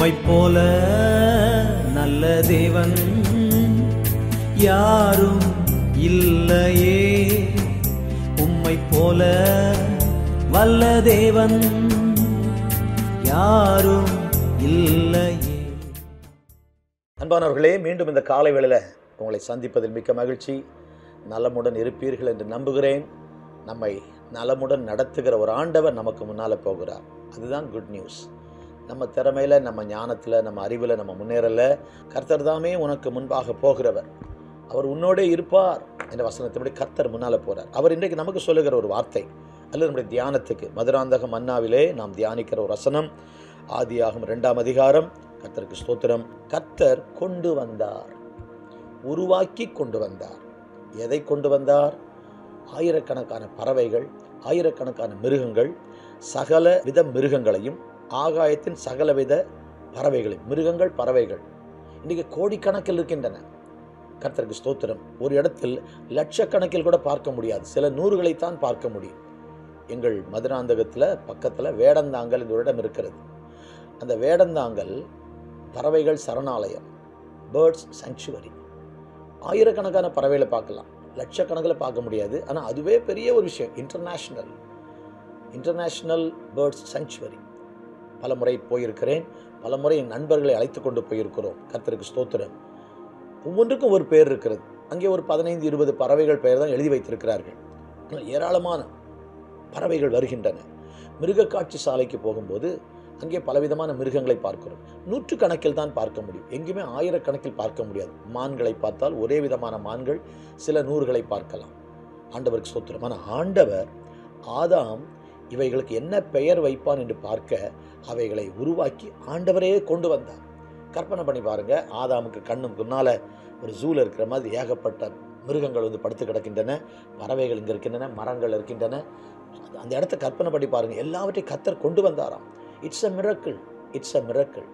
உம்மை போல நல்ல தேவன் யாரும் இல்லையே உம்மை போல வல்ல தேவன் யாரும் இல்லையே அன்பானவர்களே மீண்டும் இந்த காலை வேளையில் உங்களை சந்திப்பதில் மிக்க மகிழ்ச்சி நலமுடன் இருப்பீர்கள் என்று நம்புகிறேன் நம்மை நலமுடன் நடத்துகிற ஒரு ஆண்டவர் நமக்கு முன்னால் போகிறார் அதுதான் குட் நியூஸ் நம்ம திறமையில் நம்ம ஞானத்தில் நம்ம அறிவில் நம்ம முன்னேறல கர்த்தர் தாமே உனக்கு முன்பாக போகிறவர் அவர் உன்னோடே இருப்பார் என்ற வசனத்தின்படி கர்த்தர் முன்னால் போகிறார் அவர் இன்றைக்கு நமக்கு சொல்லுகிற ஒரு வார்த்தை அல்லது நம்முடைய தியானத்துக்கு மதுராந்தக மன்னாவிலே நாம் தியானிக்கிற ஒரு வசனம் ஆதியாகும் ரெண்டாம் அதிகாரம் கர்த்தருக்கு ஸ்தோத்திரம் கர்த்தர் கொண்டு வந்தார் உருவாக்கி கொண்டு வந்தார் எதை கொண்டு வந்தார் ஆயிரக்கணக்கான பறவைகள் ஆயிரக்கணக்கான மிருகங்கள் சகல வித மிருகங்களையும் ஆகாயத்தின் சகலவித பறவைகளையும் மிருகங்கள் பறவைகள் இன்றைக்கு கோடிக்கணக்கில் இருக்கின்றன கர்த்தருக்கு ஸ்தோத்திரம் ஒரு இடத்தில் லட்சக்கணக்கில் கூட பார்க்க முடியாது சில நூறுகளைத்தான் பார்க்க முடியும் எங்கள் மதுராந்தகத்தில் பக்கத்தில் வேடந்தாங்கல் இந்த ஒரு இடம் இருக்கிறது அந்த வேடந்தாங்கல் பறவைகள் சரணாலயம் பேர்ட்ஸ் sanctuary ஆயிரக்கணக்கான பறவைகளை பார்க்கலாம் லட்சக்கணக்கில் பார்க்க முடியாது ஆனால் அதுவே பெரிய ஒரு விஷயம் இன்டர்நேஷ்னல் இன்டர்நேஷ்னல் பேர்ட்ஸ் sanctuary பல முறை போயிருக்கிறேன் பல முறை என் நண்பர்களை அழைத்து கொண்டு போயிருக்கிறோம் கர்த்தருக்கு ஸ்தோத்திரம் ஒவ்வொன்றுக்கும் ஒரு பேர் இருக்கிறது அங்கே ஒரு பதினைந்து இருபது பறவைகள் பெயர் தான் எழுதி வைத்திருக்கிறார்கள் ஆனால் ஏராளமான பறவைகள் வருகின்றன மிருகக்காட்சி சாலைக்கு போகும்போது அங்கே பலவிதமான மிருகங்களை பார்க்கிறோம் நூற்றுக்கணக்கில் தான் பார்க்க முடியும் எங்கேயுமே ஆயிரக்கணக்கில் பார்க்க முடியாது மான்களை பார்த்தால் ஒரே விதமான மான்கள் சில நூறுகளை பார்க்கலாம் ஆண்டவருக்கு ஸ்தோத்திரம் ஆனால் ஆண்டவர் ஆதாம் இவைகளுக்கு என்ன பெயர் வைப்பான் என்று பார்க்க அவைகளை உருவாக்கி ஆண்டவரே கொண்டு வந்தார் கற்பனை பண்ணி பாருங்க ஆதாமுக்கு கண்ணு முன்னால ஒரு ஜூல இருக்கிற மாதிரி ஏகப்பட்ட மிருகங்கள் வந்து படுத்து கிடக்கின்றன பறவைகள் இங்கே இருக்கின்றன மரங்கள் இருக்கின்றன அந்த இடத்த கற்பனை பண்ணி பாருங்க எல்லாவற்றையும் கத்தர் கொண்டு வந்தாராம் it's a miracle it's a miracle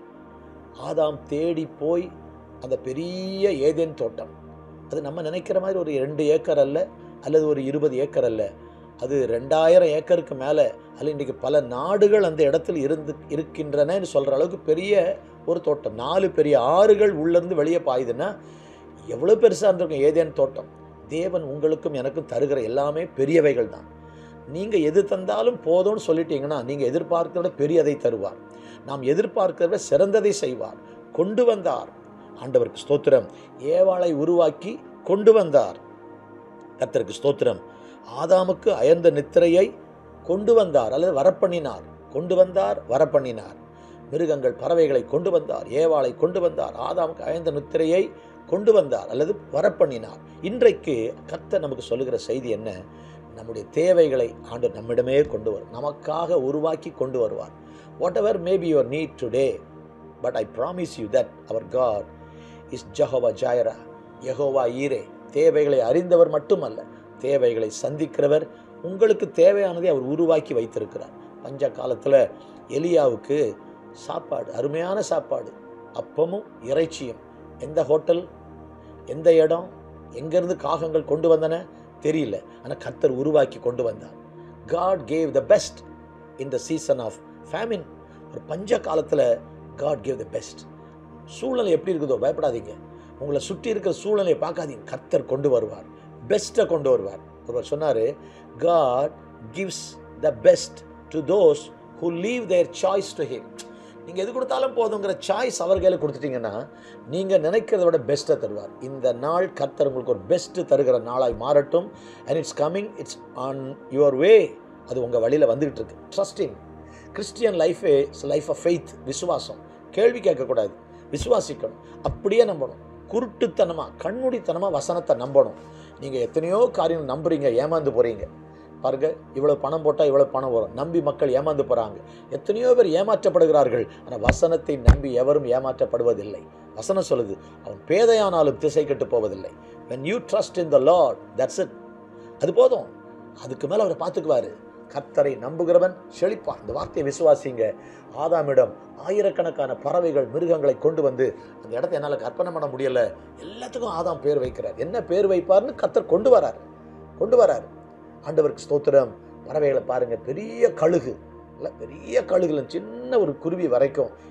ஆதாம் தேடி போய் அந்த பெரிய ஏதேன் தோட்டம் அது நம்ம நினைக்கிற மாதிரி ஒரு ரெண்டு ஏக்கர் அல்ல அல்லது ஒரு இருபது ஏக்கர் அல்ல அது ரெண்டாயிரம் ஏக்கருக்கு மேலே அல்ல இன்றைக்கு பல நாடுகள் அந்த இடத்தில் இருந்து இருக்கின்றனன்னு சொல்கிற அளவுக்கு பெரிய ஒரு தோட்டம் நாலு பெரிய ஆறுகள் உள்ளேருந்து வெளியே பாயுதுன்னா எவ்வளோ பெருசாக இருந்திருக்கும் ஏதேன் தோட்டம் தேவன் உங்களுக்கும் எனக்கும் தருகிற எல்லாமே பெரியவைகள் தான் நீங்கள் எது தந்தாலும் போதும்னு சொல்லிட்டீங்கன்னா நீங்கள் எதிர்பார்க்கிறத விட பெரியதை தருவார் நாம் எதிர்பார்க்கிறத விட சிறந்ததை செய்வார் கொண்டு வந்தார் ஆண்டவருக்கு ஸ்தோத்திரம் ஏவாளை உருவாக்கி கொண்டு வந்தார் கர்த்தருக்கு ஸ்தோத்திரம் ஆதாமுக்கு அயர்ந்த நித்திரையை கொண்டு வந்தார் அல்லது வரப்பண்ணினார் கொண்டு வந்தார் வரப்பண்ணினார் மிருகங்கள் பறவைகளை கொண்டு வந்தார் ஏவாளை கொண்டு வந்தார் ஆதாமுக்கு அயர்ந்த நித்திரையை கொண்டு வந்தார் அல்லது வரப்பண்ணினார் இன்றைக்கு கர்த்தர் நமக்கு சொல்லுகிற செய்தி என்ன நம்முடைய தேவைகளை ஆண்டு நம்மிடமே கொண்டு வரும் நமக்காக உருவாக்கி கொண்டு வருவார் whatever maybe your need today but I promise you that our God is Jehovah Jireh யெகோவா ஈரே தேவைகளை அறிந்தவர் மட்டுமல்ல தேவைகளை சந்திக்கிறவர் உங்களுக்கு தேவையானதை அவர் உருவாக்கி வைத்திருக்கிறார் பஞ்ச காலத்தில் எலியாவுக்கு சாப்பாடு அருமையான சாப்பாடு அப்பமும் இறைச்சியும் எந்த ஹோட்டல் எந்த இடம் எங்கேருந்து காகங்கள் கொண்டு வந்தன தெரியல ஆனால் கர்த்தர் உருவாக்கி கொண்டு வந்தார் God gave the best in the season of famine ஒரு பஞ்ச காலத்தில் காட் கேவ் த பெஸ்ட் சூழ்நிலை எப்படி இருக்குதோ பயப்படாதீங்க உங்களை சுற்றி இருக்கிற சூழ்நிலையை பார்க்காதீங்க கர்த்தர் கொண்டு வருவார் பெஸ்ட்டை கொண்டு வருவார் ஒருவர் சொன்னார் God gives the best to those who leave their choice to him நீங்கள் எது கொடுத்தாலும் போதுங்கிற சாய்ஸ் அவர் கையில் கொடுத்துட்டீங்கன்னா நீங்கள் நினைக்கிறத விட பெஸ்ட்டை தருவார் இந்த நாள் கர்த்தர் உங்களுக்கு ஒரு பெஸ்ட்டு தருகிற நாளாய் மாறட்டும் and it's coming it's on your way அது உங்கள் வழியில் வந்துகிட்டு இருக்கு ட்ரஸ்டிங் கிறிஸ்டியன் லைஃபே லைஃப் ஆஃப் ஃபெய்த் விசுவாசம் கேள்வி கேட்கக்கூடாது விசுவாசிக்கணும் அப்படியே நம்பணும் குருட்டுத்தனமாக கண்மூடித்தனமாக வசனத்தை நம்பணும் நீங்கள் எத்தனையோ காரியம் நம்புறீங்க ஏமாந்து போகிறீங்க பாருங்க இவ்வளோ பணம் போட்டால் இவ்வளோ பணம் வரும் நம்பி மக்கள் ஏமாந்து போகிறாங்க எத்தனையோ பேர் ஏமாற்றப்படுகிறார்கள் ஆனால் வசனத்தை நம்பி எவரும் ஏமாற்றப்படுவதில்லை வசனம் சொல்லுது அவன் பேதையானாலும் திசை கெட்டு போவதில்லை when you trust in the lord that's it அது போதும் அதுக்கு மேலே அவரை பார்த்துக்குவாரு கர்த்தரை நம்புகிறவன் செழிப்பான் இந்த வார்த்தையை விசுவாசிங்க ஆதாமிடம் ஆயிரக்கணக்கான பறவைகள் மிருகங்களை கொண்டு வந்து அந்த இடத்த என்னால் கற்பனை பண்ண முடியல எல்லாத்துக்கும் ஆதாம் பேர் வைக்கிறார் என்ன பேர் வைப்பார்னு கர்த்தர் கொண்டு வரார் கொண்டு வரார் ஆண்டவருக்கு ஸ்தோத்திரம் பறவைகளை பாருங்க பெரிய கழுகு இல்லை பெரிய கழுகுல சின்ன ஒரு குருவி வரைக்கும்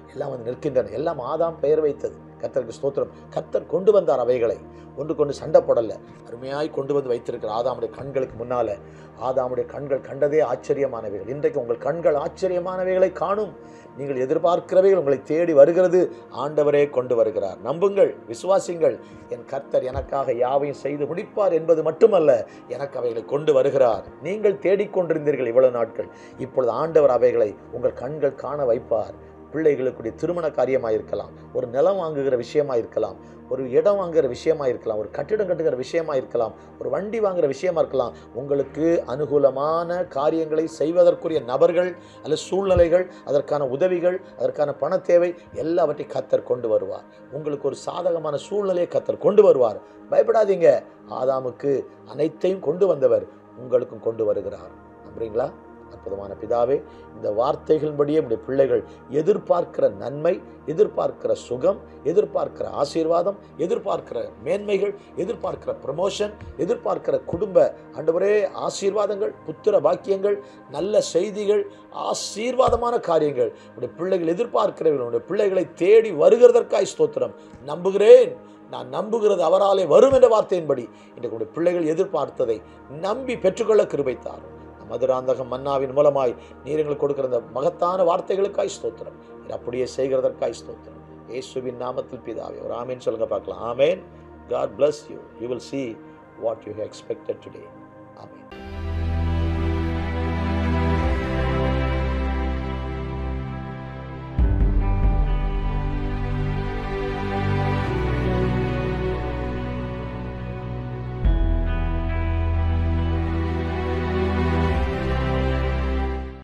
எல்லாம் வந்து நிற்கின்றன எல்லாம் ஆதாம் பெயர் வைத்தது கர்த்தருக்கு ஸ்தோத்திரம் கர்த்தர் கொண்டு வந்தார் அவைகளை ஒன்று கொண்டு சண்டை போடல அருமையாய் கொண்டு வந்து வைத்திருக்கிற ஆதாமுடைய கண்களுக்கு முன்னால ஆதாமுடைய கண்கள் கண்டதே ஆச்சரியமானவைகள் இன்றைக்கு உங்கள் கண்கள் ஆச்சரியமானவைகளை காணும் நீங்கள் எதிர்பார்க்கிறவைகள் உங்களை தேடி வருகிறது ஆண்டவரே கொண்டு வருகிறார் நம்புங்கள் விசுவாசிங்கள் என் கர்த்தர் எனக்காக யாவையும் செய்து முடிப்பார் என்பது மட்டுமல்ல எனக்கு அவைகளை கொண்டு வருகிறார் நீங்கள் தேடிக்கொண்டிருந்தீர்கள் இவ்வளவு நாட்கள் இப்பொழுது ஆண்டவர் அவைகளை உங்கள் கண்கள் காண வைப்பார் பிள்ளைகளுக்குடைய திருமண காரியமாக இருக்கலாம் ஒரு நிலம் வாங்குகிற விஷயமா இருக்கலாம் ஒரு இடம் வாங்குகிற விஷயமா இருக்கலாம் ஒரு கட்டிடம் கட்டுகிற விஷயமா இருக்கலாம் ஒரு வண்டி வாங்குகிற விஷயமா இருக்கலாம் உங்களுக்கு அனுகூலமான காரியங்களை செய்வதற்குரிய நபர்கள் அல்லது சூழ்நிலைகள் அதற்கான உதவிகள் அதற்கான பண தேவை எல்லாவற்றையும் கத்தர் கொண்டு வருவார் உங்களுக்கு ஒரு சாதகமான சூழ்நிலையை கத்தர் கொண்டு வருவார் பயப்படாதீங்க ஆதாமுக்கு அனைத்தையும் கொண்டு வந்தவர் உங்களுக்கும் கொண்டு வருகிறார் நம்புறீங்களா அற்புதமான பிதாவே இந்த வார்த்தைகளின்படியே நம்முடைய பிள்ளைகள் எதிர்பார்க்கிற நன்மை எதிர்பார்க்கிற சுகம் எதிர்பார்க்கிற ஆசீர்வாதம் எதிர்பார்க்கிற மேன்மைகள் எதிர்பார்க்கிற ப்ரமோஷன் எதிர்பார்க்கிற குடும்ப ஆண்டவரே ஆசீர்வாதங்கள் புத்திர பாக்கியங்கள் நல்ல செய்திகள் ஆசீர்வாதமான காரியங்கள் உடைய பிள்ளைகள் எதிர்பார்க்கிறவர்கள் உடைய பிள்ளைகளை தேடி வருகிறதற்காய் ஸ்தோத்திரம் நம்புகிறேன் நான் நம்புகிறது அவராலே வரும் என்ற வார்த்தையின்படி இன்றைக்கு உடைய பிள்ளைகள் எதிர்பார்த்ததை நம்பி பெற்றுக்கொள்ள கிருபைத்தார் மதுராந்தகம் மன்னாவின் மூலமாய் நீர் எங்களுக்கு கொடுக்கிற இந்த மகத்தான வார்த்தைகளுக்காய் ஸ்தோத்திரம் நீர் அப்படியே செய்கிறதற்காய் ஸ்தோத்திரம் இயேசுவின் நாமத்தில் பிதாவே ஒரு ஆமேன் சொல்லுங்க பார்க்கலாம் ஆமேன் God bless you you will see what you expected today amen